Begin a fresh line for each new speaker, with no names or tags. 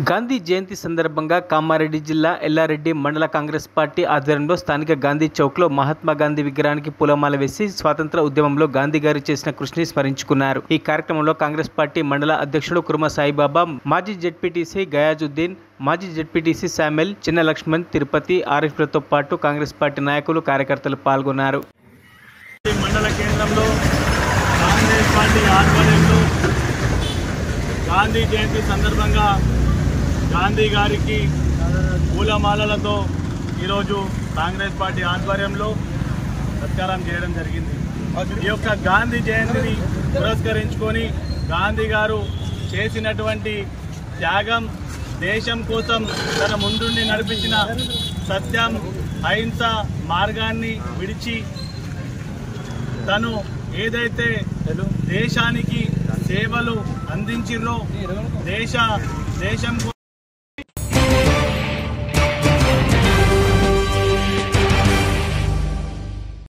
గాంధీ జయంతి సందర్భంగా కామారెడ్డి జిల్లా ఎల్లారెడ్డి మండల కాంగ్రెస్ పార్టీ ఆధ్వర్యంలో స్థానిక గాంధీ చౌక్లో మహాత్మా గాంధీ విగ్రహానికి పూలమాల వేసి స్వాతంత్ర ఉద్యమంలో గాంధీ గారు చేసిన కృషిని స్మరించుకున్నారు ఈ కార్యక్రమంలో కాంగ్రెస్ పార్టీ మండల అధ్యక్షుడు కుర్మ సాయిబాబా మాజీ జెడ్పీటీసీ గయాజుద్దీన్ మాజీ జెడ్పీటీసీ శామెల్ చిన్న లక్ష్మణ్ తిరుపతి ఆరిఫ్లతో పాటు కాంగ్రెస్ పార్టీ నాయకులు కార్యకర్తలు పాల్గొన్నారు
ఈ మండల కేంద్రంలో కాంగ్రెస్ పార్టీ ఆధ్వర్యంలో గాంధీ జయంతి సందర్భంగా గాంధీ గారికి పూలమాలలతో ఈరోజు కాంగ్రెస్ పార్టీ ఆధ్వర్యంలో సత్కారం చేయడం జరిగింది ఈ యొక్క గాంధీ జయంతిని పురస్కరించుకొని గాంధీ గారు చేసినటువంటి త్యాగం దేశం కోసం తన ముందుండి నడిపించిన సత్యం అహింస మార్గాన్ని విడిచి తను ఏదైతే దేశానికి సేవలు అందించిర్రో దేశ దేశం